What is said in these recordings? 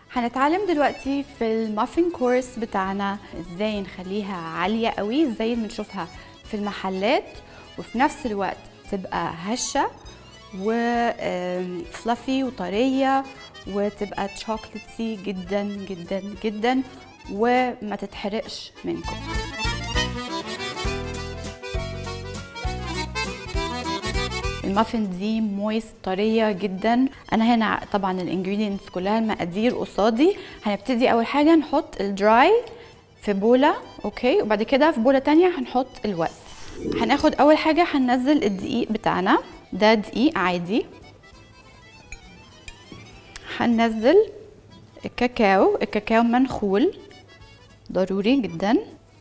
هنتعلم دلوقتي في المافين كورس بتاعنا ازاي نخليها عالية قوي ازاي بنشوفها في المحلات وفي نفس الوقت تبقى هشة وفلافي وطرية وتبقى تشوكلتي جدا جدا جدا وما تتحرقش منكم المافن دي مويست طريه جدا انا هنا طبعا الانجريدينتس كلها المقادير قصادي هنبتدي اول حاجه نحط الدراي في بوله اوكي وبعد كده في بوله تانية هنحط الوقت هناخد اول حاجه هننزل الدقيق بتاعنا ده دقيق عادي هننزل الكاكاو الكاكاو منخول ضروري جدا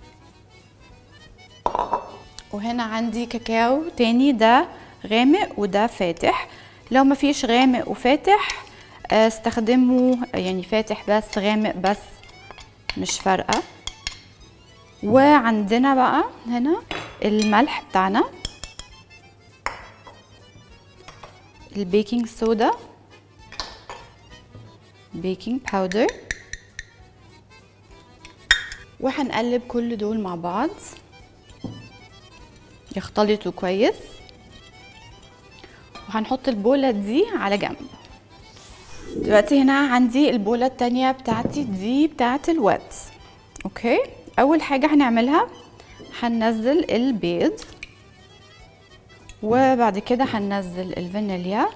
وهنا عندي كاكاو تاني ده غامق وده فاتح لو ما فيش غامق وفاتح استخدموا يعني فاتح بس غامق بس مش فارقه وعندنا بقى هنا الملح بتاعنا البيكنج صودا بيكنج باودر وهنقلب كل دول مع بعض يختلطوا كويس وهنحط البولة دي على جنب دلوقتي هنا عندي البولة التانية بتاعتي دي بتاعت الوات اوكي اول حاجة هنعملها هننزل البيض وبعد كده هننزل الفانيليا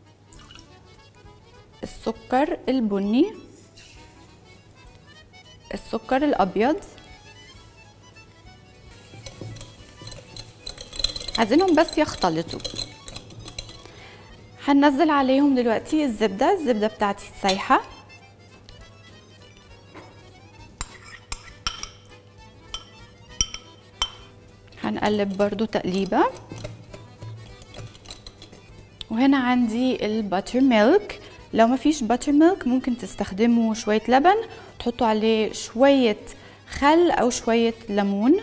السكر البني السكر الابيض عايزينهم بس يختلطوا هننزل عليهم دلوقتي الزبدة الزبدة بتاعتي سايحة هنقلب برضو تقليبة وهنا عندي الباتر ميلك لو ما فيش باتر ميلك ممكن تستخدموا شوية لبن تحطوا عليه شوية خل أو شوية ليمون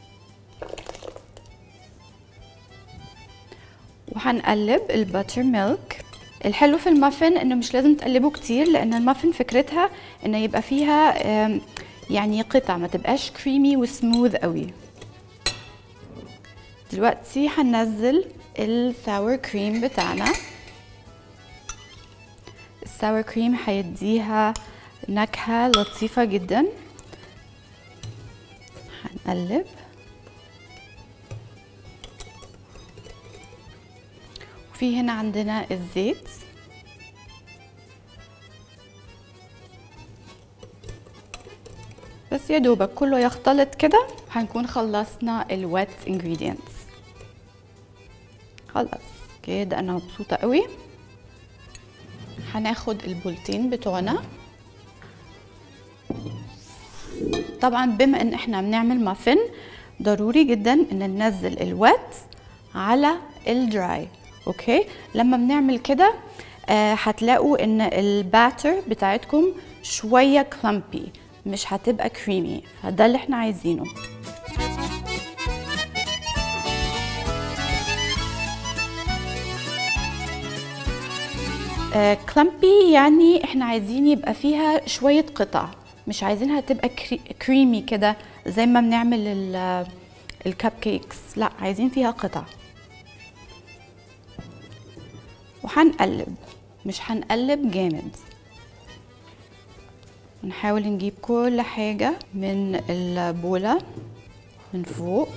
وهنقلب الباتر ميلك الحلو في المافن انه مش لازم تقلبه كتير لان المافن فكرتها انه يبقى فيها يعني قطع ما تبقاش كريمي وسموث قوي دلوقتي هننزل الساور كريم بتاعنا الساور كريم هيديها نكهة لطيفة جدا هنقلب وفي هنا عندنا الزيت بس يا دوبك كله يختلط كده هنكون خلصنا الوات ingredients خلاص كده انا مبسوطه قوي هناخد البولتين بتوعنا طبعا بما ان احنا بنعمل مافن ضروري جدا ان ننزل الوات على الدراي اوكي لما بنعمل كده آه هتلاقوا ان الباتر بتاعتكم شويه كلامبي مش هتبقى كريمي فده اللي احنا عايزينه آه كلامبي يعني احنا عايزين يبقى فيها شويه قطع مش عايزينها تبقى كري كريمي كده زي ما بنعمل الكب كيكس لا عايزين فيها قطع وهنقلب مش هنقلب جامد نحاول نجيب كل حاجة من البولة من فوق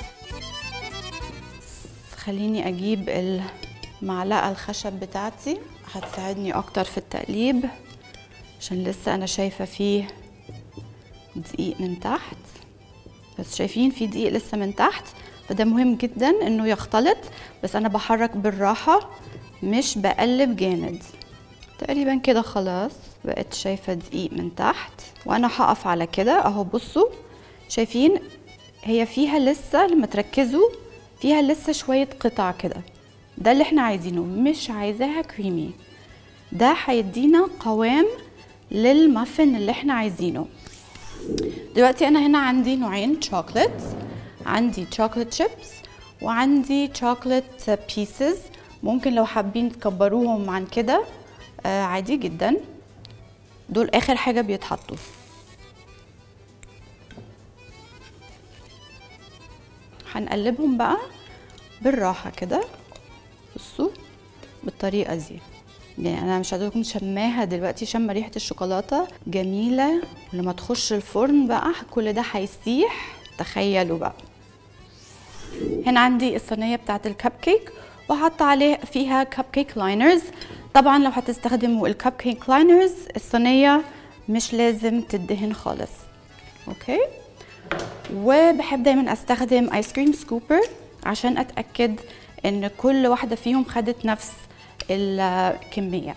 خليني أجيب المعلقة الخشب بتاعتي هتساعدني أكتر في التقليب عشان لسه أنا شايفة فيه دقيق من تحت بس شايفين في دقيق لسه من تحت فده مهم جدا انه يختلط بس انا بحرك بالراحة مش بقلب جامد تقريبا كده خلاص بقت شايفة دقيق من تحت وانا هقف على كده اهو بصوا شايفين هي فيها لسه لما تركزوا فيها لسه شوية قطع كده ده اللي احنا عايزينه مش عايزاها كريمي ده هيدينا قوام للمافن اللي احنا عايزينه دلوقتي انا هنا عندي نوعين شوكليت عندي شوكليت شيبس وعندي شوكليت بيسز ممكن لو حابين تكبروهم عن كده آه عادي جدا دول اخر حاجه بيتحطوا هنقلبهم بقى بالراحه كده بصوا بالطريقه دي يعني انا مش قادره اكون شماها دلوقتي شم ريحه الشوكولاته جميله ولما تخش الفرن بقى كل ده هيسيح تخيلوا بقى هنا عندي الصينيه بتاعت الكب كيك وحط عليه فيها كب كيك لاينرز طبعا لو هتستخدموا الكب كيك لاينرز الصينيه مش لازم تدهن خالص اوكي وبحب دايما استخدم ايس كريم سكوبر عشان اتاكد ان كل واحده فيهم خدت نفس الكميه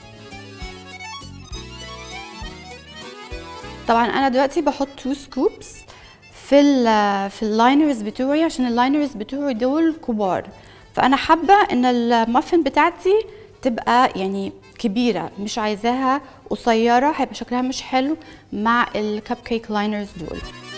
طبعا انا دلوقتي بحط 2 سكوبس في ال في اللاينرز بتوعي عشان اللاينرز بتوعي دول كبار فانا حابه ان المافن بتاعتي تبقى يعني كبيره مش عايزاها قصيره هيبقى شكلها مش حلو مع الكب كيك لاينرز دول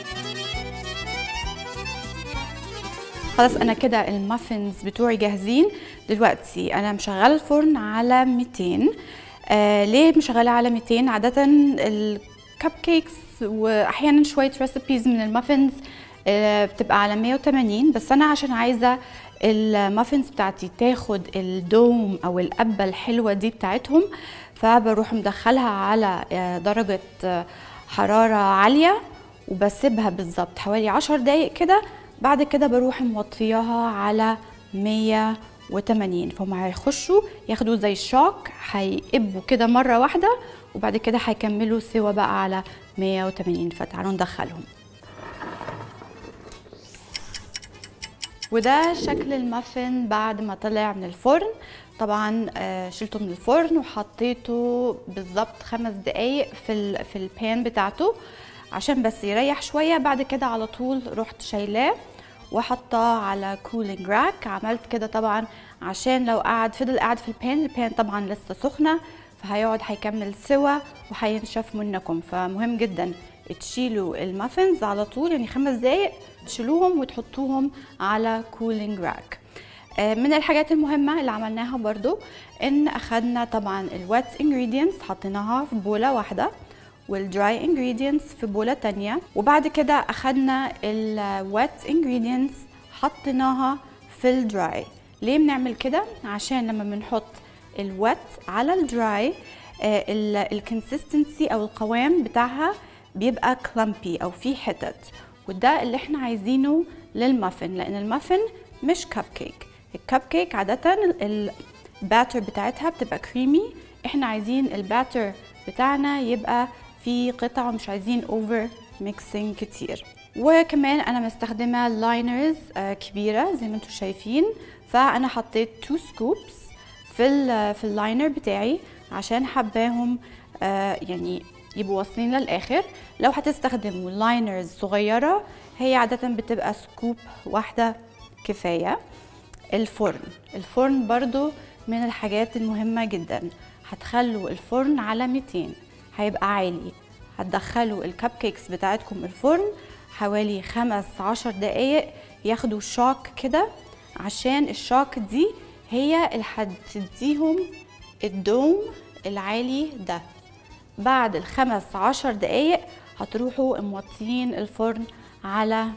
خلاص انا كده المافنز بتوعي جاهزين دلوقتي انا مشغله الفرن على 200 آه ليه مشغله على 200 عاده الكب كيكس واحيانا شويه ريسيبيز من المافنز آه بتبقى على 180 بس انا عشان عايزه المافنز بتاعتي تاخد الدوم او القبه الحلوه دي بتاعتهم فبروح مدخلها على آه درجه آه حراره عاليه وبسيبها بالظبط حوالي 10 دقايق كده بعد كده بروح موطياها على 180 فهم هيخشوا ياخدوا زي شوك هيقبوا كده مره واحده وبعد كده هيكملوا سوا بقى على 180 فتعالوا ندخلهم وده شكل المافن بعد ما طلع من الفرن طبعا شلته من الفرن وحطيته بالظبط خمس دقايق في ال في البان بتاعته عشان بس يريح شويه بعد كده على طول رحت شايلاه وحطاه على كولينج راك عملت كده طبعا عشان لو قعد فضل قاعد في البان البان طبعا لسه سخنه فهيقعد هيكمل سوا وهينشف منكم فمهم جدا تشيلوا المافنز على طول يعني خمس دقايق تشيلوهم وتحطوهم على كولينج راك من الحاجات المهمة اللي عملناها برضو ان اخدنا طبعا الويت انجريدينتس حطيناها في بولة واحدة والدراي انجريدينتس في بولة تانية وبعد كده اخدنا الويت انجريدينتس حطيناها في الدراي ليه بنعمل كده عشان لما بنحط الويت على الدراي الكونسيستنسي او القوام بتاعها بيبقى كلامبي او في حتت وده اللي احنا عايزينه للمافن لان المافن مش كب كيك الكب كيك عادة الباتر بتاعتها بتبقى كريمي احنا عايزين الباتر بتاعنا يبقى في قطع ومش عايزين اوفر ميكسينج كتير وكمان انا مستخدمه لاينرز كبيره زي ما انتم شايفين فانا حطيت 2 سكوبس في ال في اللاينر بتاعي عشان حباهم يعني يبقوا واصلين للاخر لو هتستخدموا لاينرز صغيره هي عاده بتبقى سكوب واحده كفايه الفرن الفرن برضو من الحاجات المهمه جدا هتخلوا الفرن على 200 هيبقى عالي هتدخلوا الكب كيكس بتاعتكم الفرن حوالي خمس عشر دقايق ياخدوا شوك كده عشان الشوك دي هي اللي هتديهم الدوم العالي ده بعد الخمس عشر دقايق هتروحوا موطيين الفرن على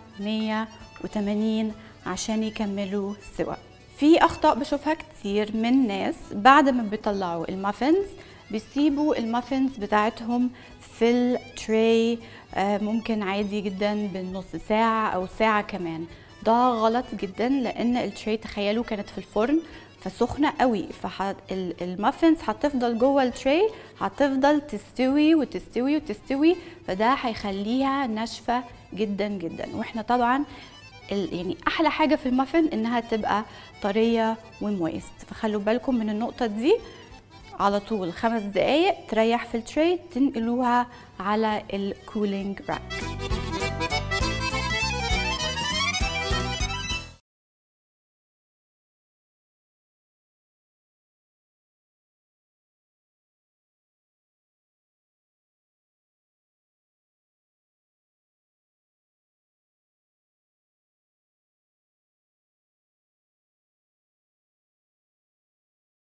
180 عشان يكملوا سوا في اخطاء بشوفها كتير من ناس بعد ما بيطلعوا المافنز بيسيبوا المافنز بتاعتهم في التري ممكن عادي جدا بالنص ساعة أو ساعة كمان ده غلط جدا لأن التري تخيلوا كانت في الفرن فسخنة قوي فالمافنز هتفضل جوه التري هتفضل تستوي وتستوي وتستوي فده هيخليها ناشفة جدا جدا واحنا طبعا يعني احلى حاجه في المافن انها تبقى طريه ومويست فخلوا بالكم من النقطه دي على طول خمس دقايق تريح في التري تنقلوها على الكولينج راك